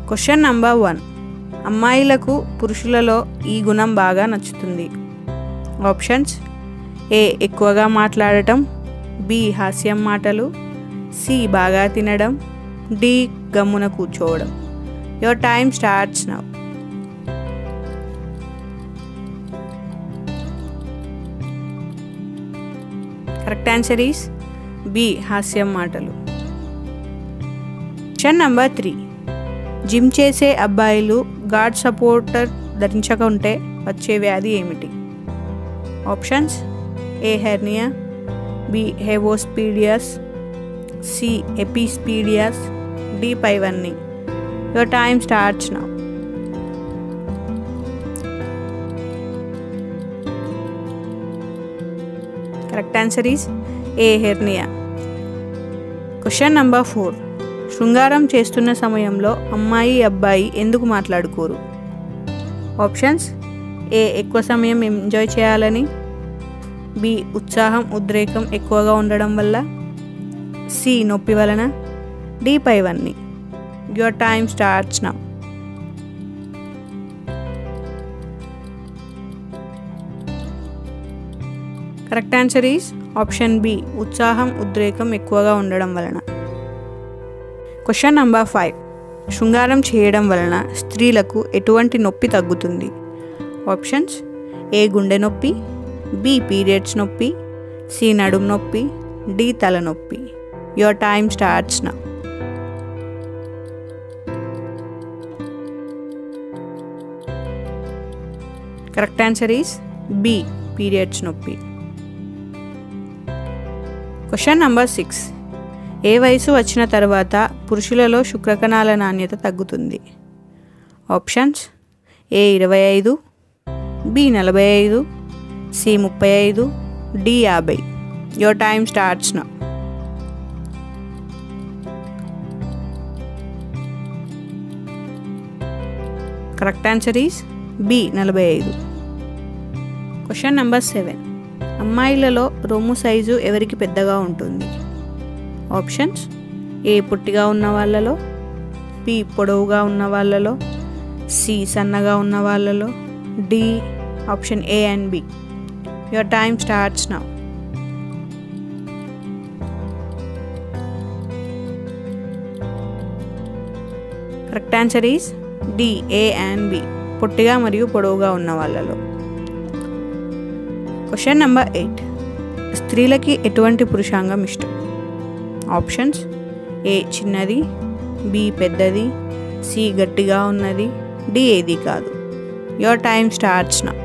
question number one అమ్మాయిలకు పురుషులలో ఈ గుణం బాగా నచ్చుతుంది ఆప్షన్స్ ఏ ఎక్కువగా మాట్లాడటం బి హాస్యం మాటలు సి బాగా తినడం డి గమ్మున కూర్చోవడం your time starts now correct answer is B హాస్యం మాటలు క్వశ్చన్ నంబర్ త్రీ జిమ్ చేసే అబ్బాయిలు గాడ్ సపోర్టర్ ధరించకుంటే వచ్చే వ్యాధి ఏమిటి options A hernia B hypospadias C epispadias D పైవన్నీ your time starts now correct answer is A hernia question number four శృంగారం చేస్తున్న సమయంలో అమ్మాయి అబ్బాయి ఎందుకు మాట్లాడుకోరు ఆప్షన్స్ ఏ ఎక్కువ సమయం ఎంజాయ్ చేయాలని బి ఉత్సాహం ఉద్రేకం ఎక్కువగా ఉండడం వల్ల సి నొప్పి వలన డి పైవన్నీ your time starts now correct answer is option B ఉత్సాహం ఉద్రేకం ఎక్కువగా ఉండడం వలన క్వశ్చన్ నంబర్ ఫైవ్ శృంగారం చేయడం వలన స్త్రీలకు ఎటువంటి నొప్పి తగ్గుతుంది ఆప్షన్స్ ఏ గుండె నొప్పి బి పీరియడ్స్ నొప్పి సి నడుం నొప్పి డి తలనొప్పి your time starts now correct answer is B periods నొప్పి క్వశ్చన్ నంబర్ సిక్స్ ఏ వయసు వచ్చిన తర్వాత పురుషులలో శుక్రకణాల నాణ్యత తగ్గుతుంది ఆప్షన్స్ ఏ ఇరవై ఐదు బి నలభై ఐదు సి ముప్పై ఐదు డి యాభై your time starts now correct answer is B నలభై ఐదు క్వశ్చన్ నెంబర్ సెవెన్ అమ్మాయిలలో రొమ్ము సైజు ఎవరికి పెద్దగా ఉంటుంది ఆప్షన్స్ ఏ పొట్టిగా ఉన్న వాళ్ళలో బి పొడవుగా ఉన్న వాళ్ళలో సి సన్నగా ఉన్న వాళ్ళలో D option A and B your time starts now correct answer is D A and B పొట్టిగా మరియు పొడవుగా ఉన్న వాళ్ళలో క్వశ్చన్ నెంబర్ ఎయిట్ స్త్రీలకి ఎటువంటి పురుషాంగం ఇష్టం ఆప్షన్స్ ఏ చిన్నది బి పెద్దది సి గట్టిగా ఉన్నది డి ఏది కాదు your time starts now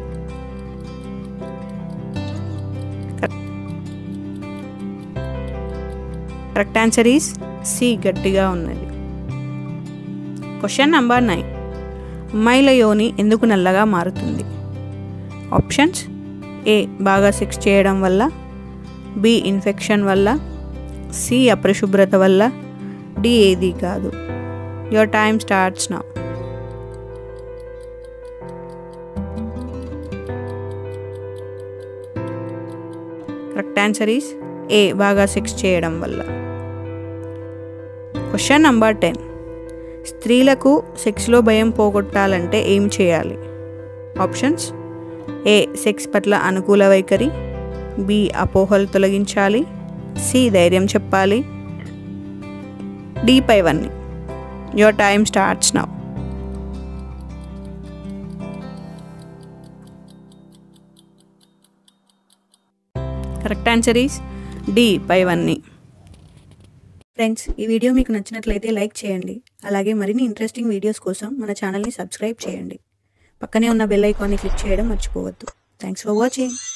correct answer is C గట్టిగా ఉన్నది క్వశ్చన్ నెంబర్ నైన్ అమ్మాయిల యోని ఎందుకు నల్లగా మారుతుంది ఆప్షన్స్ ఏ బాగా సెక్స్ చేయడం వల్ల బి ఇన్ఫెక్షన్ వల్ల సి అపరిశుభ్రత వల్ల డి ఏది కాదు your time starts now correct answer is A బాగా సెక్స్ చేయడం వల్ల క్వశ్చన్ నంబర్ టెన్ స్త్రీలకు సెక్స్లో భయం పోగొట్టాలంటే ఏం చేయాలి ఆప్షన్స్ ఏ సెక్స్ పట్ల అనుకూల వైఖరి బి అపోహలు తొలగించాలి సి ధైర్యం చెప్పాలి డి పైవన్నీ your time starts now correct answer is D పైవన్నీ ఫ్రెండ్స్ ఈ వీడియో మీకు నచ్చినట్లయితే లైక్ చేయండి అలాగే మరిన్ని ఇంట్రెస్టింగ్ వీడియోస్ కోసం మన ఛానల్ని సబ్స్క్రైబ్ చేయండి పక్కనే ఉన్న బెల్ ఐకాన్ని క్లిక్ చేయడం మర్చిపోవద్దు థ్యాంక్స్ ఫర్ వాచింగ్